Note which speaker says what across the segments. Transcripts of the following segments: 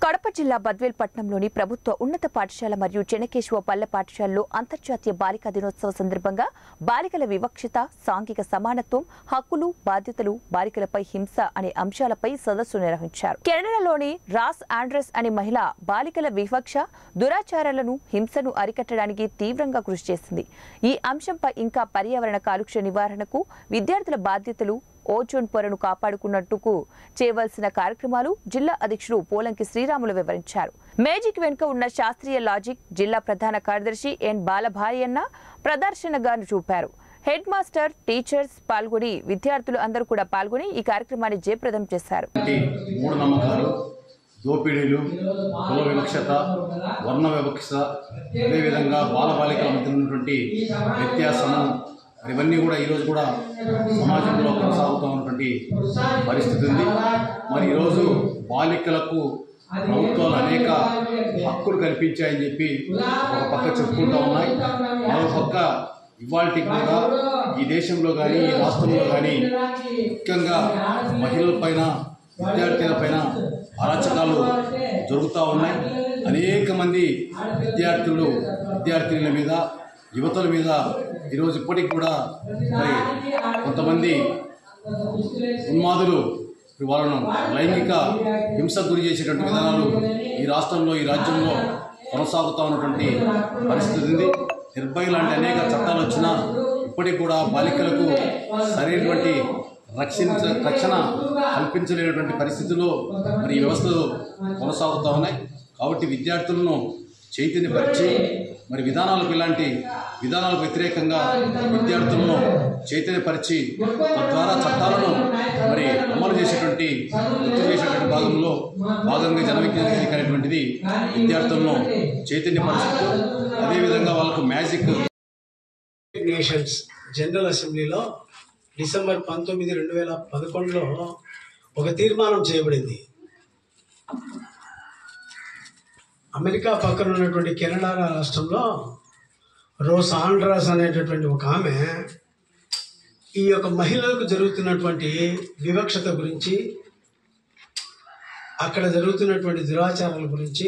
Speaker 1: కడప జిల్లా బద్వేల్ పట్టణంలోని ప్రభుత్వ ఉన్నత పాఠశాల మరియు చెనకేశ్వ పల్లె పాఠశాలలో అంతర్జాతీయ బాలికా దినోత్సవ సందర్భంగా బాలికల వివక్షత సాంఘిక సమానత్వం హక్కులు బాధ్యతలు బాలికలపై హింస అనే అంశాలపై సదస్సు నిర్వహించారు కెనడాలోని రాస్ ఆండ్రెస్ అనే మహిళ బాలికల వివక్ష దురాచారాలను హింసను అరికట్టడానికి తీవ్రంగా కృషి చేసింది ఈ అంశంపై ఇంకా పర్యావరణ కాలుష్య నివారణకు విద్యార్థుల బాధ్యతలు ఓజోన్ పొరను కాపాడుకున్నట్టుకు చేయవలసిన కార్యక్రమాలు జిల్లా అధ్యక్షుడు పోలంకి శ్రీరాములు వివరించారు మేజిక్ వెనుక ఉన్న శాస్త్రీయ లాజిక్ జిల్లా ప్రధాన కార్యదర్శి ఎన్ బాలభారియన్న ప్రదర్శనగా చూపారు హెడ్ మాస్టర్ టీచర్స్ పాల్గొని విద్యార్థులు అందరూ కూడా పాల్గొని ఈ కార్యక్రమాన్ని జయప్రదం చేశారు
Speaker 2: వంటి మూఢనమ్మకాలు దోపిడీలు కుల వివక్షత వర్ణ వివక్ష అదేవిధంగా బాలబాలికల మధ్య ఉన్నటువంటి వ్యత్యాసము మరి ఇవన్నీ కూడా ఈరోజు కూడా సమాజంలో కొనసాగుతూ ఉన్నటువంటి పరిస్థితి ఉంది మరి ఈరోజు బాలికలకు ప్రభుత్వాలు అనేక హక్కులు కల్పించాయని చెప్పి ఒక పక్క చెప్పుకుంటూ ఉన్నాయి మరో పక్క ఇవాళకి కూడా ఈ దేశంలో కానీ ఈ రాష్ట్రంలో కానీ ముఖ్యంగా మహిళల పైన విద్యార్థుల పైన అరాచకాలు జరుగుతూ ఉన్నాయి అనేక మంది విద్యార్థులు విద్యార్థినుల మీద యువతల మీద ఈరోజు ఇప్పటికి కూడా మరి కొంతమంది ఉన్మాదులు వాళ్ళను లైంగిక హింసకు గురి చేసేటువంటి విధానాలు ఈ రాష్ట్రంలో ఈ రాజ్యంలో కొనసాగుతూ ఉన్నటువంటి పరిస్థితి ఉంది నిర్భయ లాంటి అనేక చట్టాలు వచ్చినా ఇప్పటికి కూడా బాలికలకు సరైనటువంటి రక్షించ రక్షణ కల్పించలేనటువంటి పరిస్థితుల్లో మరి ఈ వ్యవస్థలు కొనసాగుతూ ఉన్నాయి కాబట్టి విద్యార్థులను చైతన్యపరిచి మరి విధానాలకు ఇలాంటి విధానాలకు వ్యతిరేకంగా విద్యార్థులను చైతన్యపరిచి తద్వారా చట్టాలను మరి అమలు చేసేటువంటి గుర్తు చేసేటువంటి భాగంలో భాగంగా జన విజ్ఞానం అనేటువంటిది విద్యార్థులను చైతన్యపరుస్తూ అదేవిధంగా వాళ్ళకు మ్యాజిక్
Speaker 3: నేషన్స్ జనరల్ అసెంబ్లీలో డిసెంబర్ పంతొమ్మిది రెండు వేల పదకొండులో ఒక తీర్మానం చేయబడింది అమెరికా పక్కన ఉన్నటువంటి కెనడా రాష్ట్రంలో రోస్ ఆండ్రాస్ అనేటటువంటి ఒక ఆమె ఈ యొక్క మహిళలకు జరుగుతున్నటువంటి వివక్షత గురించి అక్కడ జరుగుతున్నటువంటి దురాచారాల గురించి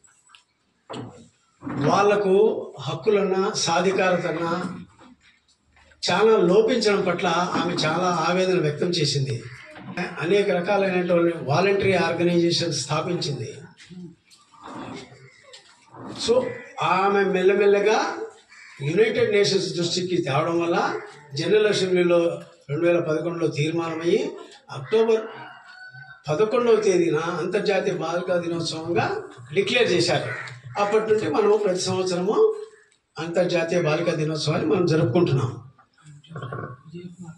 Speaker 3: వాళ్లకు హక్కులన్నా సాధికారతన్నా చాలా లోపించడం పట్ల ఆమె చాలా ఆవేదన వ్యక్తం చేసింది అనేక రకాలైనటువంటి వాలంటరీ ఆర్గనైజేషన్ స్థాపించింది సో ఆమె మెల్లమెల్లగా యునైటెడ్ నేషన్స్ దృష్టికి తేవడం వల్ల జనరల్ అసెంబ్లీలో రెండు వేల పదకొండులో తీర్మానమయ్యి అక్టోబర్ పదకొండవ తేదీన అంతర్జాతీయ బాలికా దినోత్సవంగా డిక్లేర్ చేశారు అప్పటి నుండి మనము ప్రతి సంవత్సరము అంతర్జాతీయ బాలికా దినోత్సవాన్ని మనం జరుపుకుంటున్నాం